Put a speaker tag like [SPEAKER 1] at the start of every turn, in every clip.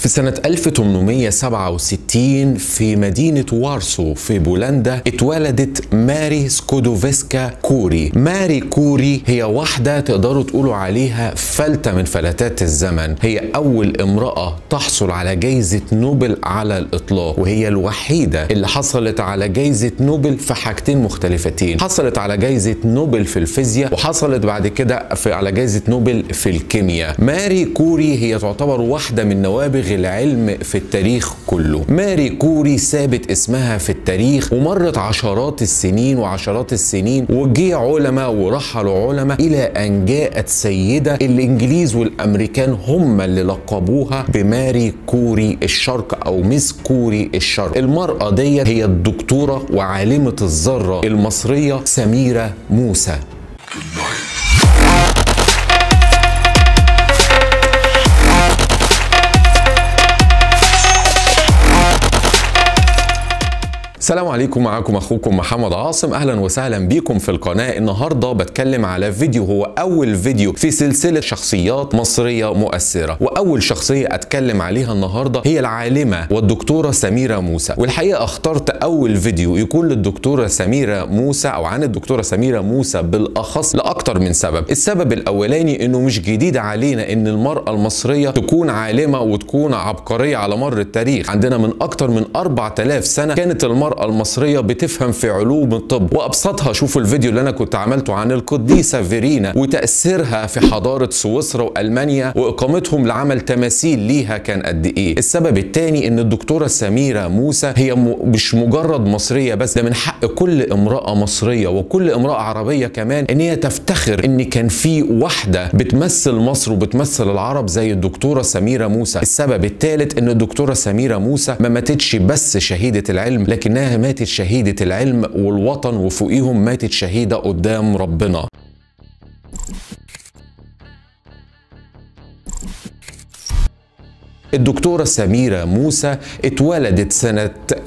[SPEAKER 1] في سنة 1867 في مدينة وارسو في بولندا اتولدت ماري سكودوفسكا كوري ماري كوري هي واحدة تقدروا تقولوا عليها فلتة من فلتات الزمن هي أول امرأة تحصل على جايزة نوبل على الإطلاق وهي الوحيدة اللي حصلت على جايزة نوبل في حاجتين مختلفتين حصلت على جايزة نوبل في الفيزياء وحصلت بعد كده في على جايزة نوبل في الكيمياء ماري كوري هي تعتبر واحدة من نوابغ العلم في التاريخ كله ماري كوري سابت اسمها في التاريخ ومرت عشرات السنين وعشرات السنين وجي علماء ورحلوا علماء إلى أن جاءت سيدة الإنجليز والأمريكان هم اللي لقبوها بماري كوري الشرق أو ميس كوري الشرق المرأة ديت هي الدكتورة وعالمة الذرة المصرية سميرة موسى السلام عليكم معكم اخوكم محمد عاصم اهلا وسهلا بيكم في القناه النهارده بتكلم على فيديو هو اول فيديو في سلسله شخصيات مصريه مؤثره واول شخصيه اتكلم عليها النهارده هي العالمه والدكتوره سميره موسى والحقيقه اخترت اول فيديو يكون للدكتوره سميره موسى او عن الدكتوره سميره موسى بالاخص لاكتر من سبب السبب الاولاني انه مش جديد علينا ان المراه المصريه تكون عالمه وتكون عبقريه على مر التاريخ عندنا من اكتر من 4000 سنه كانت المراه المرأة المصرية بتفهم في علوم الطب وأبسطها شوفوا الفيديو اللي أنا كنت عملته عن القديسة فيرينا وتأثيرها في حضارة سويسرا وألمانيا وإقامتهم لعمل تماثيل ليها كان قد إيه السبب الثاني إن الدكتورة سميرة موسى هي م... مش مجرد مصرية بس ده من حق كل امرأة مصرية وكل امرأة عربية كمان إن هي تفتخر إن كان في واحدة بتمثل مصر وبتمثل العرب زي الدكتورة سميرة موسى السبب الثالث إن الدكتورة سميرة موسى ما ماتتش بس شهيدة العلم لكنها انها ماتت شهيدة العلم والوطن وفوقيهم ماتت شهيدة قدام ربنا الدكتورة سميرة موسى اتولدت سنة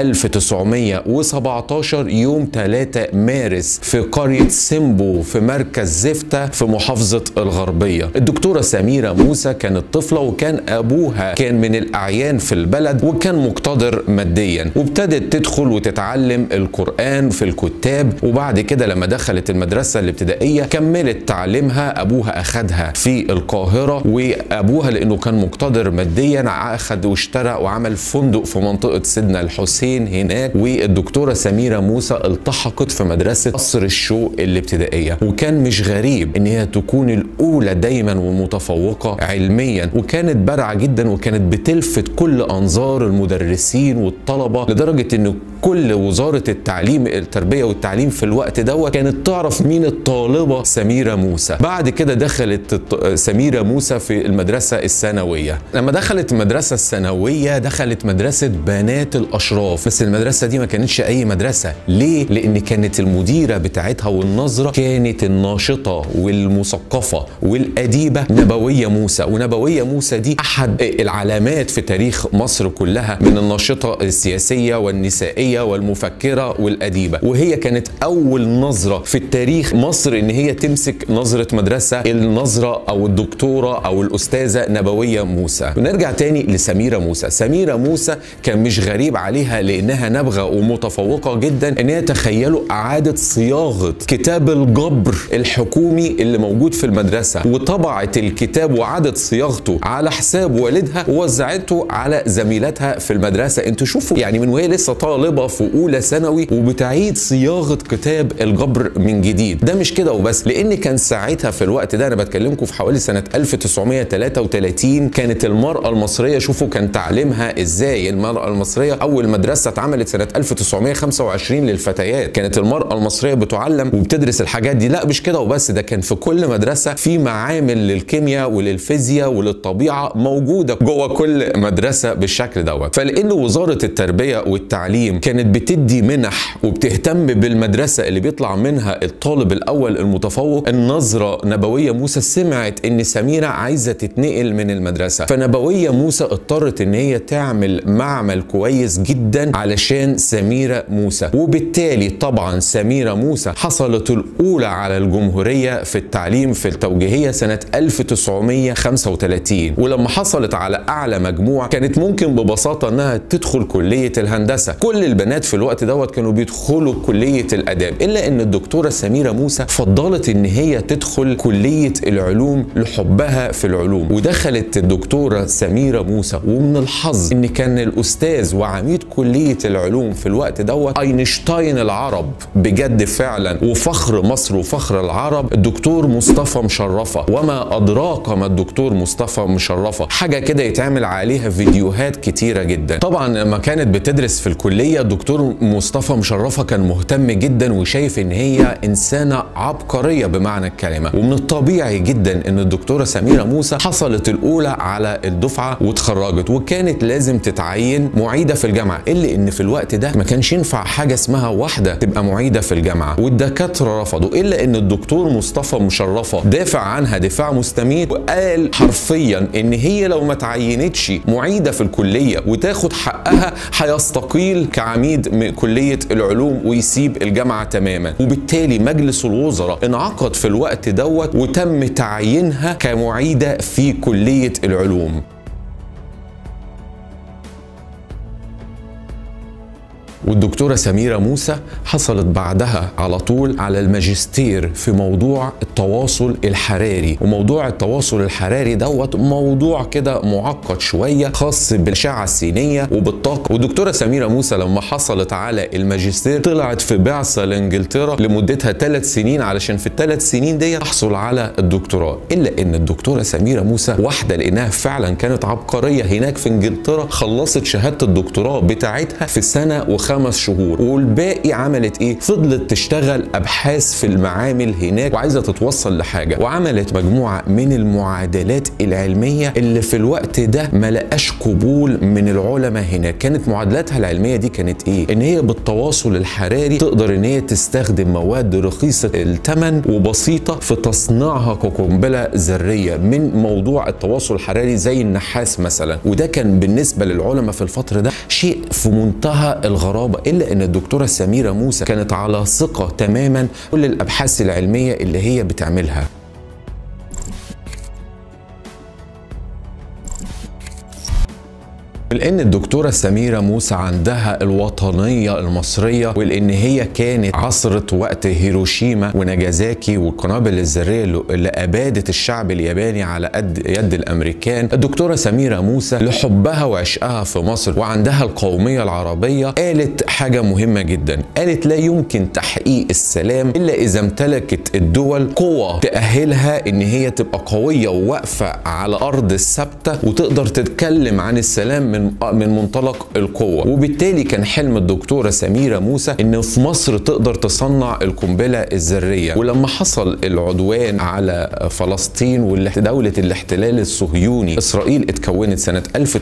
[SPEAKER 1] 1917 يوم 3 مارس في قرية سيمبو في مركز زفتة في محافظة الغربية الدكتورة سميرة موسى كانت طفلة وكان أبوها كان من الأعيان في البلد وكان مقتدر ماديا وابتدت تدخل وتتعلم القرآن في الكتاب وبعد كده لما دخلت المدرسة الابتدائية كملت تعليمها أبوها أخدها في القاهرة وأبوها لأنه كان مقتدر ماديا اخذ واشترى وعمل فندق في منطقه سيدنا الحسين هناك والدكتوره سميره موسى التحقت في مدرسه قصر الشوق الابتدائيه وكان مش غريب ان هي تكون الاولى دايما والمتفوقه علميا وكانت بارعه جدا وكانت بتلفت كل انظار المدرسين والطلبه لدرجه ان كل وزاره التعليم التربيه والتعليم في الوقت دوت كانت تعرف مين الطالبه سميره موسى بعد كده دخلت سميره موسى في المدرسه الثانويه لما دخلت المدرسه الثانويه دخلت مدرسه بنات الاشراف بس المدرسه دي ما كانتش اي مدرسه ليه لان كانت المديره بتاعتها والنظره كانت الناشطه والمثقفه والاديبه نبويه موسى ونبويه موسى دي احد العلامات في تاريخ مصر كلها من الناشطه السياسيه والنسائيه والمفكره والاديبه وهي كانت اول نظره في التاريخ مصر ان هي تمسك نظره مدرسه النظره او الدكتوره او الاستاذه نبويه موسى ونرجع تاني لسميرة موسى سميرة موسى كان مش غريب عليها لأنها نابغة ومتفوقة جدا إن هي تخيلوا إعادة صياغة كتاب الجبر الحكومي اللي موجود في المدرسة وطبعت الكتاب وعادت صياغته على حساب والدها ووزعته على زميلاتها في المدرسة انتوا شوفوا يعني من وهي لسه طالبة في أولى ثانوي وبتعيد صياغة كتاب الجبر من جديد ده مش كده وبس لأن كان ساعتها في الوقت ده أنا بتكلمكم في حوالي سنة 1933 كانت المرأة المصرية شوفوا كان تعليمها ازاي المرأة المصرية أول مدرسة اتعملت سنة 1925 للفتيات كانت المرأة المصرية بتعلم وبتدرس الحاجات دي لا مش كده وبس ده كان في كل مدرسة في معامل للكيمياء وللفيزياء وللطبيعة موجودة جوه كل مدرسة بالشكل دوت فلأن وزارة التربية والتعليم كانت بتدي منح وبتهتم بالمدرسه اللي بيطلع منها الطالب الاول المتفوق النظره نبويه موسى سمعت ان سميره عايزه تتنقل من المدرسه فنبويه موسى اضطرت ان هي تعمل معمل كويس جدا علشان سميره موسى وبالتالي طبعا سميره موسى حصلت الاولى على الجمهوريه في التعليم في التوجيهيه سنه 1935 ولما حصلت على اعلى مجموع كانت ممكن ببساطه انها تدخل كليه الهندسه كل البنات في الوقت دوت كانوا بيدخلوا كليه الاداب الا ان الدكتوره سميره موسى فضلت ان هي تدخل كليه العلوم لحبها في العلوم ودخلت الدكتوره سميره موسى ومن الحظ ان كان الاستاذ وعميد كليه العلوم في الوقت دوت اينشتاين العرب بجد فعلا وفخر مصر وفخر العرب الدكتور مصطفى مشرفه وما ادراك ما الدكتور مصطفى مشرفه حاجه كده يتعمل عليها فيديوهات كتيره جدا طبعا لما كانت بتدرس في الكليه الدكتور مصطفى مشرفه كان مهتم جدا وشايف ان هي انسانه عبقريه بمعنى الكلمه ومن الطبيعي جدا ان الدكتوره سميره موسى حصلت الاولى على الدفعه واتخرجت وكانت لازم تتعين معيده في الجامعه الا ان في الوقت ده ما كانش ينفع حاجه اسمها واحده تبقى معيده في الجامعه والدكاتره رفضوا الا ان الدكتور مصطفى مشرفه دافع عنها دفاع مستميت وقال حرفيا ان هي لو ما تعينتش معيده في الكليه وتاخد حقها هيستقيل كعميد من كليه العلوم ويسيب الجامعه تماما وبالتالي مجلس الوزراء انعقد في الوقت دوت وتم تعيينها كمعيده في كليه العلوم والدكتورة سميرة موسى حصلت بعدها على طول على الماجستير في موضوع التواصل الحراري وموضوع التواصل الحراري دوت موضوع كده معقد شوية خاص بالأشعة السينية وبالطاقة والدكتورة سميرة موسى لما حصلت على الماجستير طلعت في بعثة لإنجلترا لمدتها ثلاث سنين علشان في الثلاث سنين دي تحصل على الدكتوراه إلا إن الدكتورة سميرة موسى واحدة لأنها فعلا كانت عبقرية هناك في إنجلترا خلصت شهادة الدكتوراه بتاعتها في سنة وخمس شهور والباقي عملت ايه فضلت تشتغل ابحاث في المعامل هناك وعايزه تتوصل لحاجه وعملت مجموعه من المعادلات العلميه اللي في الوقت ده ما لقاش قبول من العلماء هناك كانت معادلاتها العلميه دي كانت ايه ان هي بالتواصل الحراري تقدر ان هي تستخدم مواد رخيصه الثمن وبسيطه في تصنيعها كقنبله ذريه من موضوع التواصل الحراري زي النحاس مثلا وده كان بالنسبه للعلماء في الفتره ده شيء في منتهى الغرابه الا ان الدكتوره سميره موسى كانت على ثقه تماما كل الابحاث العلميه اللي هي بتعملها لان الدكتوره سميره موسى عندها الوطنيه المصريه ولان هي كانت عصرت وقت هيروشيما وناجازاكي والقنابل الذريه اللي ابادت الشعب الياباني على قد يد الامريكان الدكتوره سميره موسى لحبها وعشقها في مصر وعندها القوميه العربيه قالت حاجه مهمه جدا قالت لا يمكن تحقيق السلام الا اذا امتلكت الدول قوه تاهلها ان هي تبقى قويه وواقفه على ارض الثابته وتقدر تتكلم عن السلام من من منطلق القوه وبالتالي كان حلم الدكتوره سميره موسى ان في مصر تقدر تصنع القنبله الذريه ولما حصل العدوان على فلسطين ودوله الاحتلال الصهيوني اسرائيل اتكونت سنه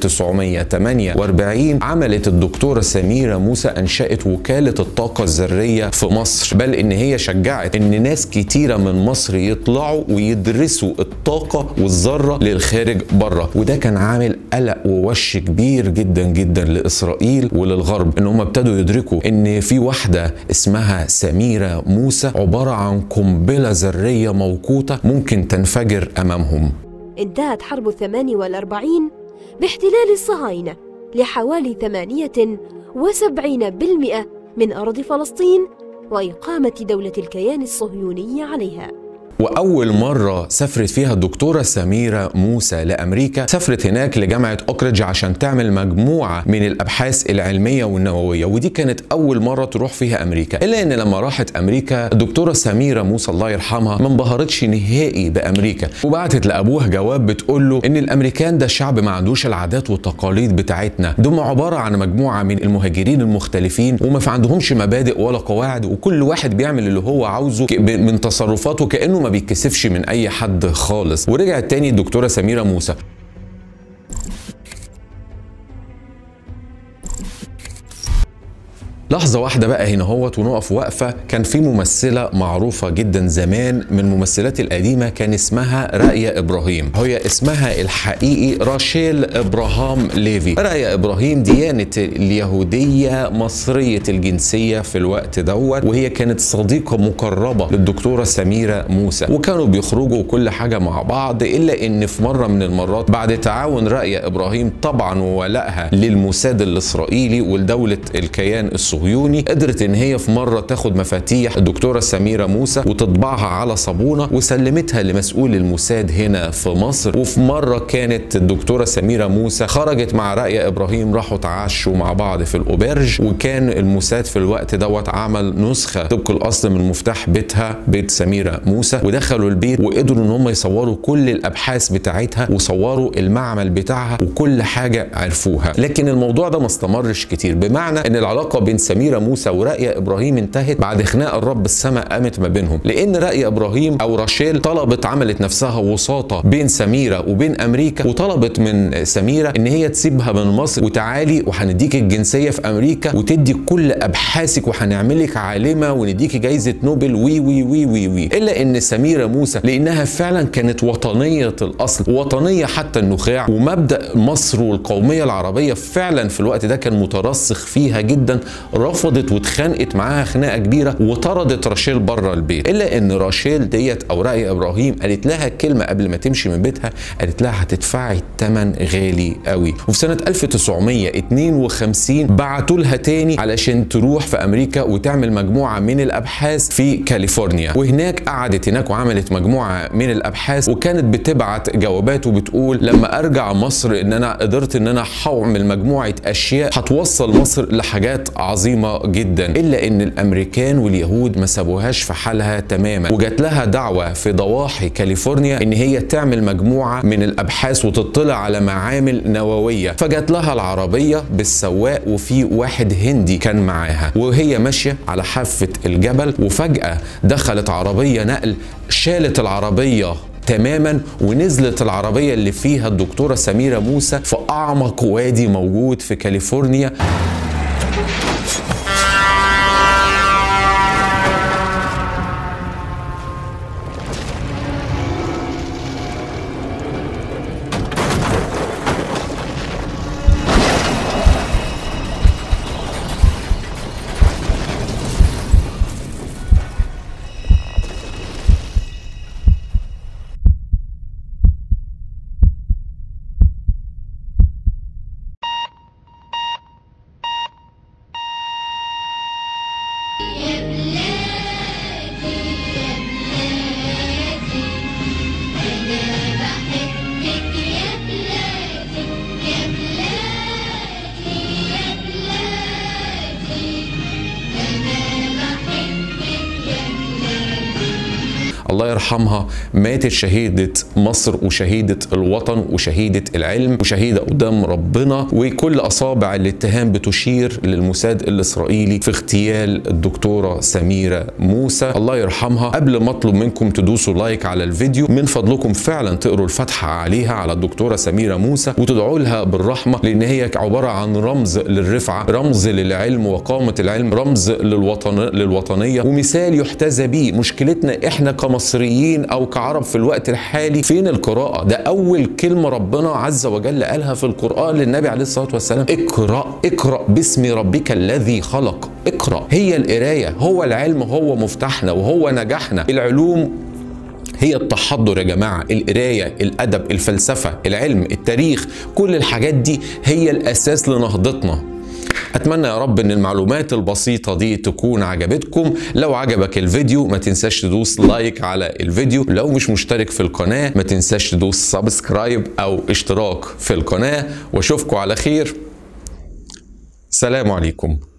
[SPEAKER 1] 1948 عملت الدكتوره سميره موسى انشات وكاله الطاقه الذريه في مصر بل ان هي شجعت ان ناس كتيره من مصر يطلعوا ويدرسوا الطاقه والذره للخارج بره وده كان عامل قلق ووش كبير كبير جدا جدا لاسرائيل وللغرب ان هم ابتدوا يدركوا ان في واحده اسمها سميره موسى عباره عن قنبله ذريه موقوته ممكن تنفجر امامهم
[SPEAKER 2] انتهت حرب الثمان والأربعين باحتلال الصهاينة لحوالي ثمانية وسبعين بالمئة من أرض فلسطين وإقامة دولة الكيان الصهيوني عليها
[SPEAKER 1] واول مره سافرت فيها الدكتوره سميره موسى لامريكا سافرت هناك لجامعه اوكريدج عشان تعمل مجموعه من الابحاث العلميه والنوويه ودي كانت اول مره تروح فيها امريكا الا ان لما راحت امريكا الدكتوره سميره موسى الله يرحمها ما انبهرتش نهائي بامريكا وبعتت لابوها جواب بتقول له ان الامريكان ده شعب ما عندوش العادات والتقاليد بتاعتنا دول عباره عن مجموعه من المهاجرين المختلفين وما في عندهمش مبادئ ولا قواعد وكل واحد بيعمل اللي هو عاوزه من تصرفاته كانه ما بيتكسفش من اي حد خالص ورجعت تاني الدكتوره سميره موسى لحظه واحده بقى هنا هوت ونقف وقفه كان في ممثله معروفه جدا زمان من الممثلات القديمه كان اسمها رأية ابراهيم هي اسمها الحقيقي راشيل ابراهام ليفي رأية ابراهيم ديانه اليهوديه مصريه الجنسيه في الوقت دوت وهي كانت صديقه مقربه للدكتوره سميره موسى وكانوا بيخرجوا كل حاجه مع بعض الا ان في مره من المرات بعد تعاون رأية ابراهيم طبعا وولائها للموساد الاسرائيلي ولدوله الكيان الصهيوني قدرت ان هي في مره تاخد مفاتيح الدكتوره سميره موسى وتطبعها على صابونه وسلمتها لمسؤول الموساد هنا في مصر وفي مره كانت الدكتوره سميره موسى خرجت مع رأية ابراهيم راحوا تعشوا مع بعض في الاوبرج وكان الموساد في الوقت دوت عمل نسخه طبق الاصل من مفتاح بيتها بيت سميره موسى ودخلوا البيت وقدروا ان هم يصوروا كل الابحاث بتاعتها وصوروا المعمل بتاعها وكل حاجه عرفوها لكن الموضوع ده ما استمرش كتير بمعنى ان العلاقه بين سميره موسى ورأية ابراهيم انتهت بعد خناق الرب السماء قامت ما بينهم لان رأي ابراهيم او راشيل طلبت عملت نفسها وساطه بين سميره وبين امريكا وطلبت من سميره ان هي تسيبها من مصر وتعالي وهنديك الجنسيه في امريكا وتدي كل ابحاثك وهنعملك عالمه ونديكي جايزه نوبل وي وي وي وي وي الا ان سميره موسى لانها فعلا كانت وطنيه الاصل وطنيه حتى النخاع ومبدا مصر والقوميه العربيه فعلا في الوقت ده كان مترسخ فيها جدا رفضت واتخانقت معاها خناقه كبيره وطردت راشيل بره البيت الا ان راشيل ديت او رأي ابراهيم قالت لها كلمه قبل ما تمشي من بيتها قالت لها هتدفعي الثمن غالي قوي وفي سنه 1952 بعتوا لها تاني علشان تروح في امريكا وتعمل مجموعه من الابحاث في كاليفورنيا وهناك قعدت هناك وعملت مجموعه من الابحاث وكانت بتبعت جوابات وبتقول لما ارجع مصر ان انا قدرت ان انا هعمل مجموعه اشياء هتوصل مصر لحاجات عظيمه جدا الا ان الامريكان واليهود ما سابوهاش في حالها تماما وجات لها دعوه في ضواحي كاليفورنيا ان هي تعمل مجموعه من الابحاث وتطلع على معامل نوويه فجات لها العربيه بالسواق وفي واحد هندي كان معاها وهي ماشيه على حافه الجبل وفجاه دخلت عربيه نقل شالت العربيه تماما ونزلت العربية اللي فيها الدكتورة سميرة موسى في أعمق وادي موجود في كاليفورنيا الله يرحمها ماتت شهيدة مصر وشهيدة الوطن وشهيدة العلم وشهيدة قدام ربنا وكل أصابع الاتهام بتشير للموساد الإسرائيلي في اغتيال الدكتورة سميرة موسى الله يرحمها قبل ما أطلب منكم تدوسوا لايك على الفيديو من فضلكم فعلا تقروا الفاتحة عليها على الدكتورة سميرة موسى وتدعوا لها بالرحمة لأن هي عبارة عن رمز للرفعة رمز للعلم وقامة العلم رمز للوطن للوطنية ومثال يحتذى به مشكلتنا احنا كمصريين او كعرب في الوقت الحالي فين القراءة ده اول كلمة ربنا عز وجل قالها في القرآن للنبي عليه الصلاة والسلام اقرأ اقرأ باسم ربك الذي خلق اقرأ هي القراية هو العلم هو مفتاحنا وهو نجاحنا العلوم هي التحضر يا جماعة القراية الأدب الفلسفة العلم التاريخ كل الحاجات دي هي الأساس لنهضتنا اتمنى يا رب ان المعلومات البسيطه دي تكون عجبتكم لو عجبك الفيديو ما تنساش تدوس لايك على الفيديو لو مش مشترك في القناه ما تنساش تدوس سبسكرايب او اشتراك في القناه واشوفكم على خير سلام عليكم